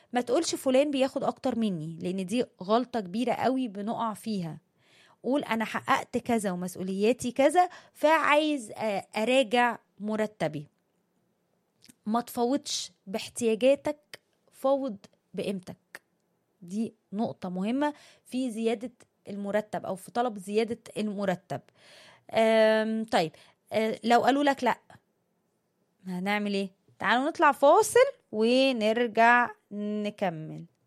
ما تقولش فلان بياخد اكتر مني لان دي غلطة كبيرة قوي بنقع فيها قول انا حققت كذا ومسؤولياتي كذا فعايز آه، اراجع مرتبي ما تفوضش باحتياجاتك فوض بقيمتك دي نقطة مهمة في زيادة المرتب أو في طلب زيادة المرتب أم، طيب أه، لو قالوا لك لا هنعمل ايه تعالوا نطلع فاصل ونرجع نكمل